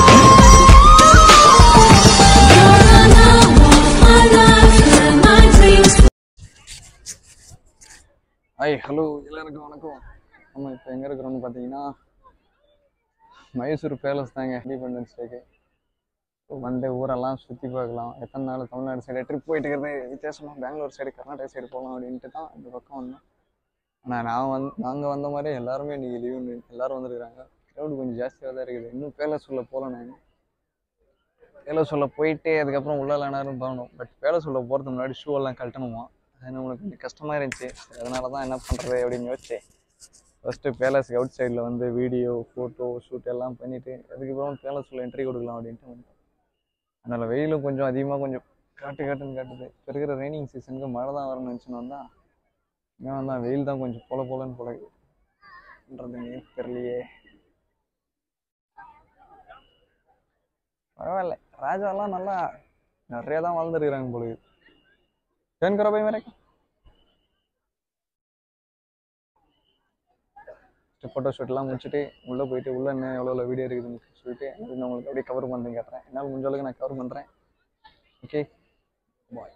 Hi hello எல்லாருக்கும் வணக்கம் நம்ம இப்போ எங்கே இருக்கிறோம்னு பார்த்தீங்கன்னா மைசூர் பேலஸ் தாங்க இண்டிபெண்டன்ஸ் டேக்கு வந்து ஊரெல்லாம் சுற்றி பார்க்கலாம் எத்தனை நாள் தமிழ்நாடு சைடு ட்ரிப் போயிட்டு இருக்கிறது வித்தியாசமாக பெங்களூர் சைடு கர்நாடகா சைடு போகலாம் அப்படின்ட்டு தான் இந்த பக்கம் வந்தோம் ஆனால் நான் வந்து நாங்கள் வந்த மாதிரி எல்லாருமே இன்றைக்கி லீவு எல்லாரும் வந்துருக்குறாங்க க்ரௌடு கொஞ்சம் ஜாஸ்தியாக தான் இருக்குது இன்னும் பேலஸ் உள்ள போகல நாங்கள் பேலஸ் உள்ள போயிட்டு அதுக்கப்புறம் உள்ள நேரம் போகணும் பட் பேலஸ் உள்ள போகிறதுக்கு முன்னாடி ஷூ எல்லாம் கழட்டணுமா அது நம்மளுக்கு கொஞ்சம் கஷ்டமாக இருந்துச்சு சரி, அதனால தான் என்ன பண்ணுறது அப்படின்னு யோசிச்சேன் ஃபஸ்ட்டு பேலஸ்க்கு அவுட் சைடில் வந்து வீடியோ ஃபோட்டோ ஷூட் எல்லாம் பண்ணிவிட்டு அதுக்கப்புறம் பேலஸ் உள்ள என்ட்ரி கொடுக்கலாம் அப்படின்ட்டு வந்தோம் அதனால் வெயிலும் கொஞ்சம் அதிகமாக கொஞ்சம் காட்டு காட்டுன்னு காட்டுது இப்போ இருக்கிற ரெய்னிங் சீசனுக்கு மழை தான் வரணும்னு நினச்சின்னு வந்தா இங்கே வந்தால் வெயில் தான் கொஞ்சம் பொல பொலன்னு பொழகு பண்ணுறதுங்க தெரியலையே பரவாயில்ல ராஜாலாம் நல்லா நிறைய தான் வளர்ந்துருக்குறாங்க பொழுது டேன் करो भाई मेरे को ஃபோட்டோ ஷூட்லாம் முடிச்சுட்டு உள்ளே போயிட்டு உள்ளே என்ன எவ்வளோ எவ்வளோ வீடியோ இருக்குதுன்னு சொல்லிட்டு அது நான் உங்களுக்கு அப்படியே கவர் பண்ணுறேன் கேட்டுறேன் என்னால் முடிஞ்ச அளவுக்கு நான் கவர் பண்ணுறேன் ஓகே பாய்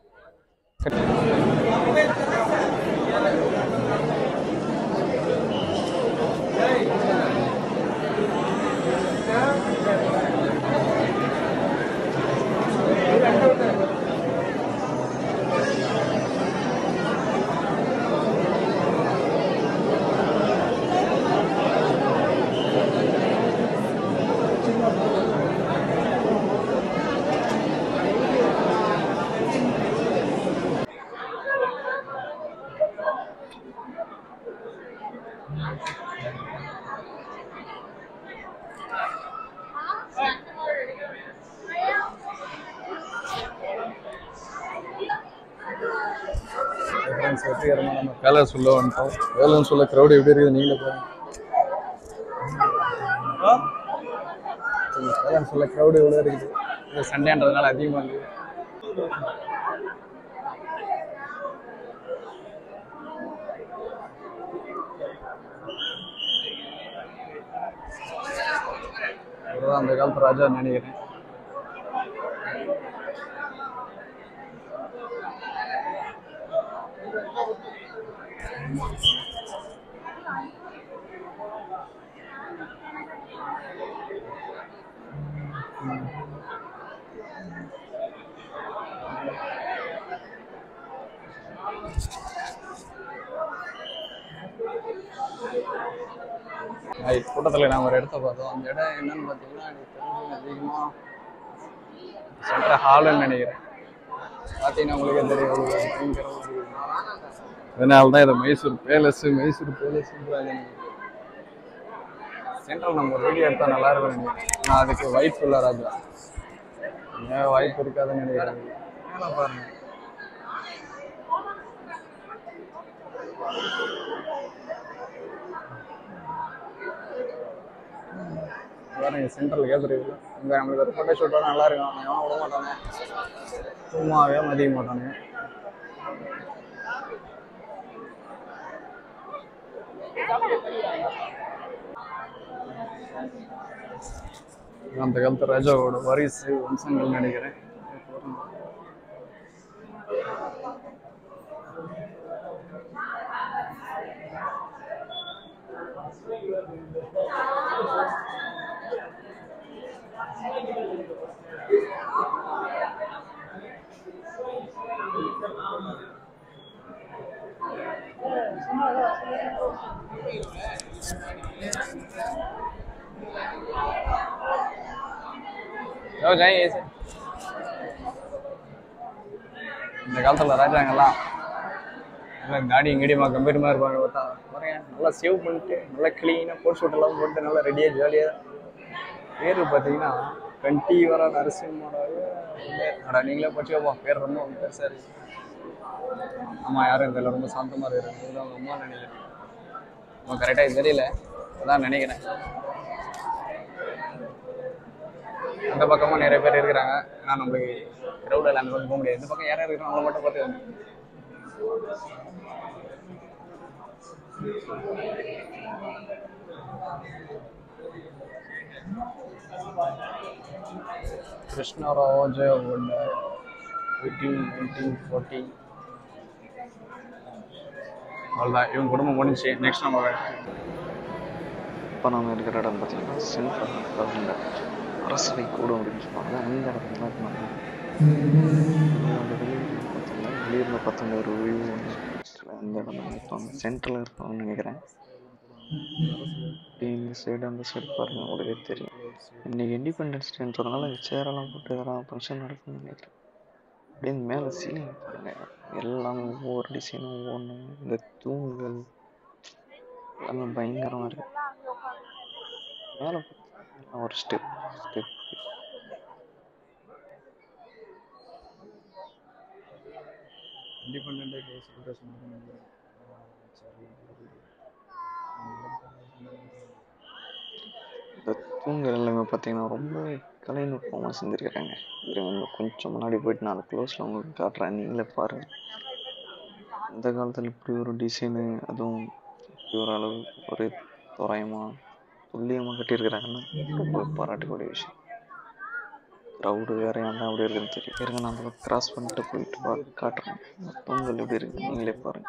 ஃப்ரெண்ட்ஸ் வெற்றிகரமாக நம்ம பேலஸ் உள்ள வந்துட்டோம் பேலன்ஸ் உள்ள க்ரௌடு எப்படி இருக்குது நீங்களே பாருங்க பேலன்ஸ் உள்ள க்ரௌடு எவ்வளோ இருக்குது இது சண்டேன்றதுனால அதிகமாக இருக்குது இவர்தான் அந்த காலத்து ராஜா நினைக்கிறேன் ரைட் கூட்டத்தில் நான் ஒரு இடத்த பார்த்தோம் அந்த இடம் என்னன்னு பார்த்தீங்கன்னா எனக்கு தெரிஞ்சு அதிகமாக சென்ட்ரல் ஹாலுன்னு நினைக்கிறேன் பார்த்தீங்கன்னா உங்களுக்கே தெரியும் எவ்வளவு பயங்கரமா இருக்குது. அதனால தான் இதை மைசூர் பேலஸ் மைசூர் பேலஸ்ன்றாங்க சென்ட்ரல் நம்ம ஒரு வீடியோ எடுத்தால் நல்லா இருக்கும் நினைக்கிறேன் ஆனால் அதுக்கு வாய்ப்பு இல்லை ராஜா ஏன் வாய்ப்பு இருக்காதுன்னு நினைக்கிறேன் மேலே பாருங்க பாருங்க சென்ட்ரல் கேட்குறீங்க இங்கே நம்மளுக்கு ஒரு ஃபோட்டோ ஷூட் வர நல்லா இருக்கும் அவன் விட மாட்டானே சும்மாவே மதிக்க மாட்டானே அந்த காலத்து ராஜாவோட வாரிசு வம்சங்கள் நினைக்கிறேன் जाओ जाइए ऐसे இந்த காலத்தில் ராஜாங்கெல்லாம் நல்லா தாடி இங்கடிமா கம்பீரமாக இருப்பாங்க பார்த்தா பாருங்க நல்லா சேவ் பண்ணிட்டு நல்லா க்ளீனாக போட் ஷூட் எல்லாம் போட்டு நல்லா ரெடியாக ஜாலியாக பேர் பார்த்தீங்கன்னா கண்டி வர நரசிம்மோட அடா நீங்களே படிச்சுக்கோப்பா பேர் ரொம்ப பெருசாக இருக்கு ஆமாம் யாரும் இதில் ரொம்ப சாந்தமாக இருக்கிறாங்க இது அவங்க அம்மா நினைக்கிறேன் நம்ம கரெக்டாக தெரியல அதான் நினைக்கிறேன் அந்த பக்கமும் நிறைய பேர் இருக்கிறாங்க ஏன்னா நம்மளுக்கு க்ரௌடில் அந்த பக்கம் போக முடியாது இந்த பக்கம் யாரும் இருக்கிறாங்க அவங்கள மட்டும் பார்த்து கிருஷ்ணராஜ எயிட்டீன் நைன்டீன் ஃபார்ட்டி அவ்வளோதான் இவங்க குடும்பம் முடிஞ்சு நெக்ஸ்ட் நம்ம இப்போ நம்ம இருக்கிற இடம் பார்த்தீங்கன்னா சென்ட்ரல் கவர்மெண்ட் அரசவை கூடம் அப்படின்னு சொல்லுவாங்க அந்த இடத்துல தான் இப்போ நம்ம அந்த வெளியூர் பார்த்தீங்கன்னா வெளியூரில் பார்த்தோம்னா ஒரு வியூ ஒன்று அந்த இடம் தான் இப்போ சென்ட்ரலில் இருக்கோம்னு நினைக்கிறேன் இப்படி இந்த சைடு அந்த சைடு பாருங்க உங்களுக்கே தெரியும் இன்னைக்கு இண்டிபெண்டன்ஸ் டேன்றதுனால சேரெல்லாம் போட்டு இதெல்லாம் ஃபங்க்ஷன் நடக்கும்னு நினைக்கிறேன் அப்படியே இந்த மேலே சீலிங் பாருங்க எல்லாமே ஒவ்வொரு டிசைனும் ஒவ்வொன்று இந்த தூண்கள் எல்லாமே பயங்கரமாக இருக்கு மேலே பார்த்தீங்கன்னா ஒரு step step independent day celebration இந்த தூண்கள் எல்லாமே பார்த்தீங்கன்னா ரொம்ப கலைநுட்பமாக செஞ்சுருக்கிறாங்க இருங்க இன்னும் கொஞ்சம் முன்னாடி போயிட்டு நான் க்ளோஸில் உங்களுக்கு காட்டுறேன் நீங்களே பாருங்கள் இந்த காலத்தில் இப்படி ஒரு டிசைனு அதுவும் இப்படி ஒரு அளவு ஒரு தோராயமாக துல்லியமாக கட்டியிருக்கிறாங்கன்னா ரொம்ப பாராட்டக்கூடிய விஷயம் க்ரௌடு வேற ஏன்டா அப்படி இருக்குன்னு தெரியும் இருங்க நான் அந்த கிராஸ் பண்ணிட்டு போயிட்டு பா காட்டுறேன் இந்த தூண்கள் எப்படி இருக்கு நீங்களே பாருங்க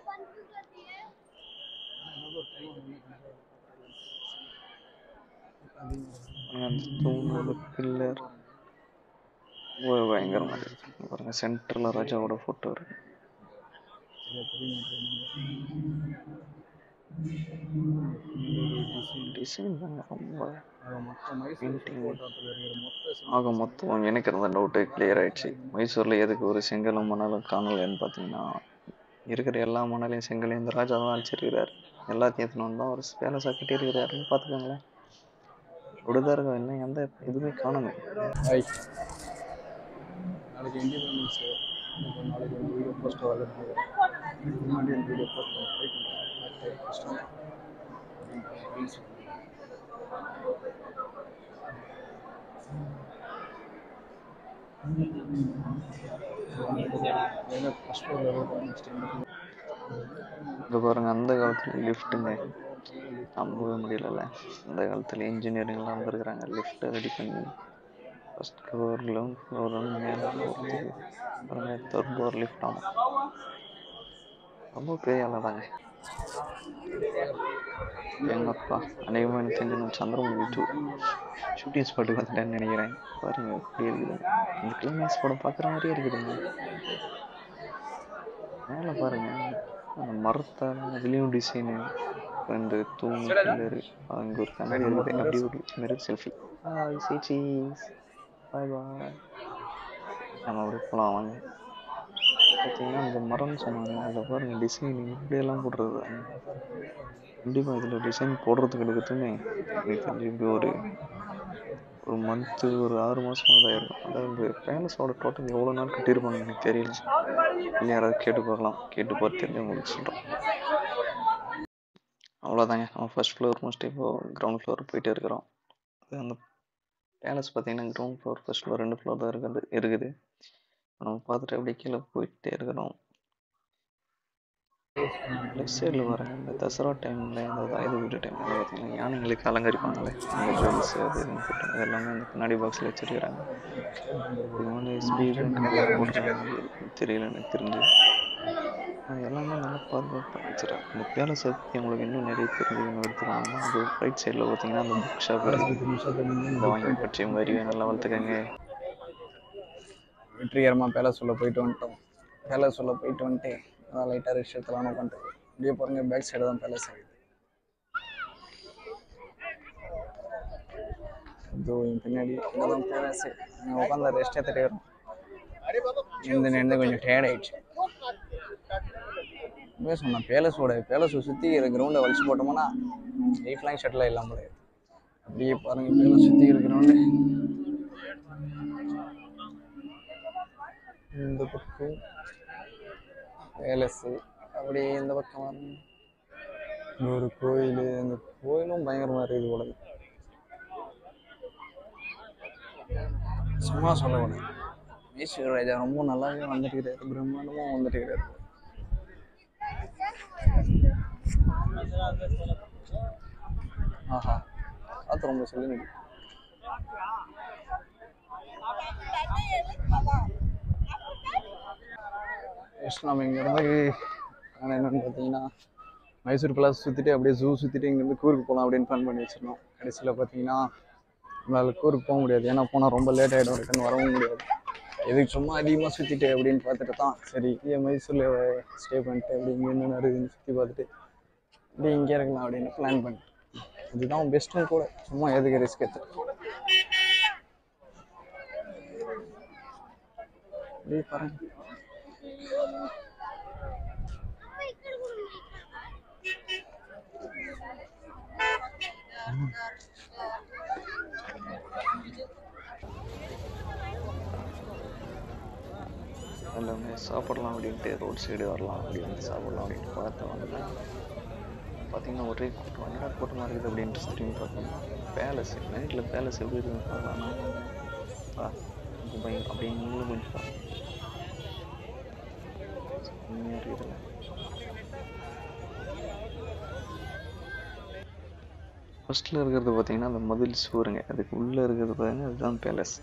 பாருங்க, அந்த தூணோட பில்லர் ரொம்ப பயங்கரமாக இருக்கு பாருங்க சென்டரில் ராஜாவோட ஃபோட்டோ இருக்கு டிசைன் தாங்க ரொம்ப மொத்தம் மைசூர் Painting. கோட்டத்தில் இருக்கிற மொத்த ஆக மொத்தம் எனக்கு இருந்த டவுட்டு கிளியர் ஆயிடுச்சு மைசூரில் எதுக்கு ஒரு செங்கலும் மணலும் காணலைன்னு பார்த்தீங்கன்னா இருக்கிற எல்லா மணலையும் செங்கலையும் இந்த ராஜா தான் அழிச்சிருக்கிறார் எல்லாத்தையும் எடுத்துன்னு வந்தோம் ஒரு பேலஸாக கட்டியிருக்கிறாருன்னு பார்த்துக்கோங்களேன் இப்படிதான் இருக்கும் இன்னும் எந்த இதுவுமே காணுமே ஹாய் நாளைக்கு இண்டிபெண்டன்ஸ் டே இப்போ நாளைக்கு ஒரு வீடியோ போஸ்ட் வருது முன்னாடி அந்த வீடியோ போஸ்ட் ட்ரை பண்ணுறேன் கஷ்டம் ஃபஸ்ட் ஃப்ளோரில் நெக்ஸ்ட் இங்கே பாருங்க அந்த காலத்துல லிஃப்ட்டுங்க நம்பவே முடியலல்ல அந்த காலத்தில் இன்ஜினியரிங்லாம் வந்திருக்கிறாங்க லிஃப்ட்டை ரெடி பண்ணி ஃபஸ்ட் ஃப்ளோர் கிரவுண்ட் ஃப்ளோர் மேலே போகிறதுக்கு பாருங்க தேர்ட் ஃப்ளோர் லிஃப்ட் ஆகும் ரொம்ப பெரிய ஆளாக தாங்க எங்கப்பா அநேகமாக எனக்கு தெரிஞ்சு நான் சந்திரமுகி டூ ஷூட்டிங் ஸ்பாட்டுக்கு வந்துட்டேன்னு நினைக்கிறேன் பாருங்க எப்படி இருக்குது இந்த கிளைமேக்ஸ் படம் பார்க்குற மாதிரியே இருக்குதுங்க மேலே பாருங்க அந்த மரத்தால் அதுலேயும் டிசைனு இந்த தூண் பில்லரு அங்கே ஒரு கண்ணாடி இருக்குது அப்படி ஒரு மிரர் செல்ஃபி ஹாய் சி சீஸ் பாய் பாய் நம்ம அப்படியே போகலாம் வாங்க பார்த்தீங்கன்னா இந்த மரம்னு சொன்னாங்க அதில் பாருங்க டிசைன் இப்படியெல்லாம் போடுறது கண்டிப்பாக இதில் டிசைன் போடுறதுக்கு எடுக்கிறதுமே எனக்கு தெரிஞ்சு இப்படி ஒரு ஒரு மந்த்து ஒரு ஆறு மாதம் தான் இருக்கும் அதாவது இந்த பேலஸோட டோட்டல் எவ்வளோ நாள் கட்டியிருப்பாங்க எனக்கு தெரியல இல்லை யாராவது கேட்டு பார்க்கலாம் கேட்டு பார்த்து தெரிஞ்சு உங்களுக்கு சொல்கிறேன் அவ்வளோதாங்க நம்ம ஃபர்ஸ்ட் ஃப்ளோர் முடிச்சுட்டு இப்போ கிரவுண்ட் ஃப்ளோர் போயிட்டு இருக்கிறோம் அது அந்த பேலஸ் பார்த்தீங்கன்னா கிரவுண்ட் ஃப்ளோர் ஃபர்ஸ்ட் ஃப்ளோர் ரெண்டு ஃப்ளோர் தான் இருக்குது இருக்குது நம்ம பார்த்துட்டு அப்படியே கீழே போயிட்டே இருக்கிறோம் லெஃப்ட் சைடில் வரேன் இந்த தசரா டைமில் இந்த இது வீட்டு டைமில் பார்த்தீங்கன்னா யானைங்களுக்கு அலங்கரிப்பாங்களே அந்த ட்ரெஸ் அது இதுன்னு போட்டு அது எல்லாமே அந்த கண்ணாடி பாக்ஸில் வச்சிருக்கிறாங்க இது வந்து ஸ்பீடு போட்டுருக்காங்க தெரியல எனக்கு தெரிஞ்சு அது எல்லாமே நல்லா பாதுகாப்பாக வச்சுருக்காங்க இந்த பேலஸை பற்றி உங்களுக்கு இன்னும் நிறைய தெரிஞ்சுக்கணும் எடுத்துக்காங்கன்னா அது ரைட் சைடில் பார்த்தீங்கன்னா அந்த புக் ஷாப் இருக்குது இந்த வாங்கி பற்றி உங்கள் அறிவை நல்லா வளர்த்துக்கங்க வெற்றிகரமாக பேலஸ் உள்ள போயிட்டு வந்துட்டோம் பேலஸ் உள்ள போயிட்டு வந்துட்டு அதான் லைட்டாக ரெஸ்ட் எடுத்துலாம்னு உட்காந்து இப்படியே பாருங்க பேக் சைடு தான் பேலஸ் ஆகுது இதோ என் பின்னாடி இதுதான் பேலஸ் நான் உட்காந்து ரெஸ்ட் எடுத்துகிட்டே வரோம் நின்று நின்று கொஞ்சம் டயர்ட் ஆயிடுச்சு உண்மையாக சொன்னேன் பேலஸோட பேலஸை சுற்றி கிரவுண்டை வலிச்சு போட்டோம்னா லைஃப் லாங் ஷட்டில் இல்லாம முடியாது அப்படியே பாருங்க பேலஸ் சுற்றி கிரவுண்டு இந்த பக்கம் பேலஸு அப்படியே இந்த பக்கம் வரணும் இங்க ஒரு கோயில் இந்த கோயிலும் பயங்கரமாக இருக்குது போல சும்மா சொல்லக்கூடாது ஈஸ்வர ராஜா ரொம்ப நல்லாவே வந்துட்டு இருக்கிறாரு பிரம்மாண்டமும் வந்துட்டு இருக்கிறாரு ஆஹா காற்று ரொம்ப சொல்லி நெக்ஸ்ட் நம்ம இங்கேருந்து ஆனால் என்னென்னு பார்த்தீங்கன்னா மைசூர் பேலஸ் சுற்றிட்டு அப்படியே ஜூ சுற்றிட்டு இங்கேருந்து கூருக்கு போகலாம் அப்படின்னு பிளான் பண்ணி வச்சிருந்தோம் கடைசியில் பார்த்தீங்கன்னா நம்மளால் கூருக்கு போக முடியாது ஏன்னா போனால் ரொம்ப லேட் ஆகிடும் ரிட்டன் வரவும் முடியாது எதுக்கு சும்மா அதிகமாக சுற்றிட்டு அப்படின்னு பார்த்துட்டு தான் சரி இங்கே மைசூரில் ஸ்டே பண்ணிட்டு அப்படி இங்கே என்னென்ன இருக்குதுன்னு சுற்றி பார்த்துட்டு அப்படியே இங்கே இருக்கலாம் அப்படின்னு பிளான் பண்ணிட்டு இதுதான் பெஸ்ட்டும் கூட சும்மா எதுக்கு ரிஸ்க் எடுத்து அப்படியே பாருங்க எல்லாமே சாப்பிடலாம் அப்படின்ட்டு ரோட் சைடு வரலாம் அப்படின்னு சாப்பிடலாம் அப்படின்ட்டு பார்த்து வந்தேன் பார்த்தீங்கன்னா ஒரே கூட்டம் என்னடா கூட்டமாக இருக்குது அப்படின்ட்டு திரும்பி பார்த்தோம்னா பேலஸ் நைட்டில் பேலஸ் எப்படி இருக்குன்னு பார்க்கலாம்னா ஆ ரொம்ப பயங்கரம் அப்படியே நீங்களும் கொஞ்சம் பாருங்க செம்மையா இருக்குதுல்ல ஃபர்ஸ்ட்டில் இருக்கிறது பார்த்தீங்கன்னா அந்த மதில் சுவருங்க அதுக்கு உள்ளே இருக்கிறது பார்த்தீங்கன்னா அதுதான் பேலஸ்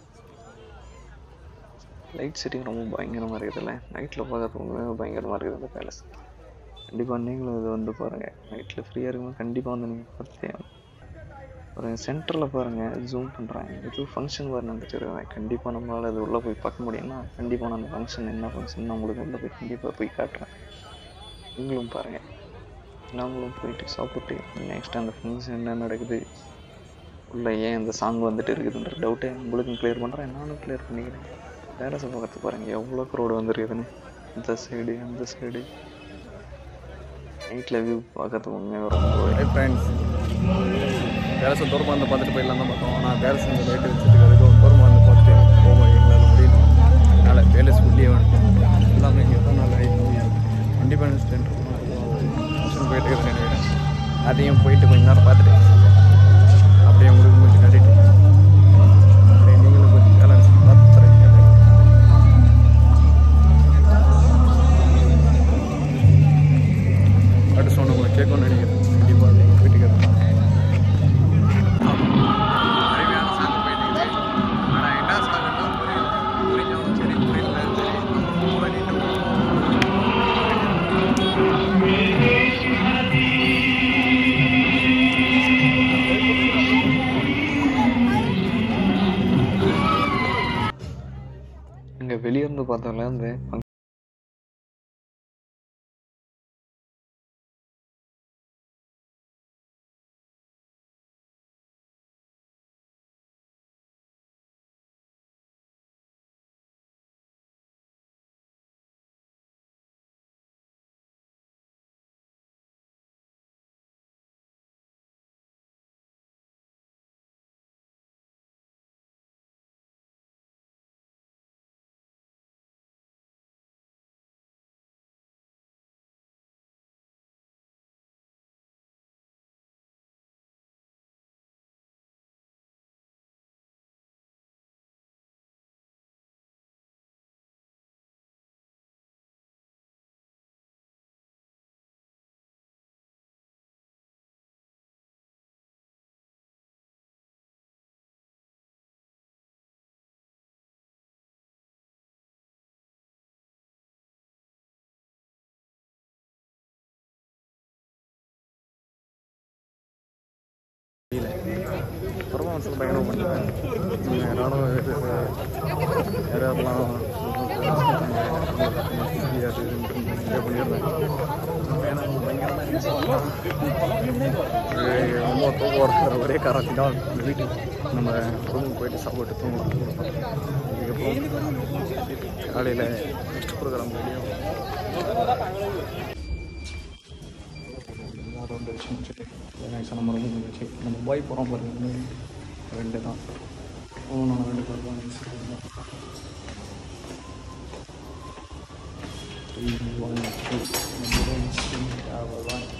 லைட் செட்டிங் ரொம்ப பயங்கரமாக இருக்குதுல்ல நைட்டில் பார்க்கறதுக்கு பயங்கரமாக இருக்குது அந்த பேலஸ் கண்டிப்பாக நீங்களும் இது வந்து பாருங்கள் நைட்டில் ஃப்ரீயாக இருக்கும்போது கண்டிப்பாக வந்து நீங்கள் பார்த்தே ஒரு சென்டரில் பாருங்கள் ஜூம் பண்ணுறாங்க இது ஃபங்க்ஷன் வேறு நடந்துட்டு இருக்கேன் கண்டிப்பாக நம்மளால் அது உள்ளே போய் பார்க்க முடியும்னா கண்டிப்பாக நான் அந்த ஃபங்க்ஷன் என்ன ஃபங்க்ஷன் உங்களுக்கு உள்ளே போய் கண்டிப்பாக போய் காட்டுறேன் நீங்களும் பாருங்கள் நாங்களும் போயிட்டு சாப்பிட்டு நெக்ஸ்ட் அந்த ஃபங்க்ஷன் என்ன நடக்குது உள்ள ஏன் இந்த சாங் வந்துட்டு இருக்குதுன்ற டவுட்டை உங்களுக்கும் கிளியர் பண்ணுறேன் நானும் கிளியர் பண்ணிக்கிறேன் பேலஸை பார்க்கறது பாருங்கள் எவ்வளோ க்ரௌடு வந்துருக்குதுன்னு இந்த சைடு அந்த சைடு நைட்டில் வியூ பார்க்கறதுக்கு உண்மையாக ரொம்ப ஹை ஃப்ரெண்ட்ஸ் பேரஸை தூரமாக வந்து பார்த்துட்டு போயிடலாம் தான் பார்த்தோம் ஆனால் பேரஸ் இந்த லைட்டு வச்சுட்டு அதுக்கு தூரமாக வந்து பார்த்துட்டு போக எங்களால் முடியல அதனால் பேலஸ் உள்ளே வந்து எல்லாமே இங்கே தான் நல்லா இண்டிபெண்டன்ஸ் டே ஃபங்க்ஷன் போயிட்டு இருக்கிறேன் நினைக்கிறேன் அதையும் போயிட்டு கொஞ்ச நேரம் பார்த்துட்டு அப்படியே உங்களுக்கு கொஞ்சம் கட்டிட்டு அப்படியே நீங்களும் கொஞ்சம் பேலன்ஸ் பார்த்து தரீங்க பாட்டு சவுண்ட் உங்களுக்கு கேட்கும்னு நினைக்கிறேன் கண்டிப்பாக அது போயிட்டு கேட்கலாம் அருமையான சாங் போயிட்டு இருக்குது ஆனால் என்ன சாங்னா புரியல புரிஞ்சாலும் சரி புரியல சரி பண்ணிட்டு இங்கே வெளியே இருந்து பார்த்தால இந்த பர்ஃபார்மன்ஸ் பயங்கரம் பண்ணுவேன் நானும் யார் யாரெல்லாம் என்ஜாய் பண்ணிடுறேன் ஏன்னா பயங்கரமாக ரொம்ப தூக்கம் இருக்கிற ஒரே காரணத்துக்கு தான் இந்த வீட்டுக்கு நம்ம ரூமுக்கு போயிட்டு சாப்பிட்டு தூங்கலாம் அதுக்கப்புறம் காலையில் நெக்ஸ்ட் ப்ரோக்ராம் ரெடியும் ரவுண்ட் அடிச்சு முடிச்சுட்டு நைஸாக நம்ம ரூம் வச்சு நம்ம பாய் போகிறோம் பாருங்க ரெண்டு தான் நான் ரெண்டு பேர் தான் நைஸ் த்ரீ ஒன் டூ நம்ம ரூம்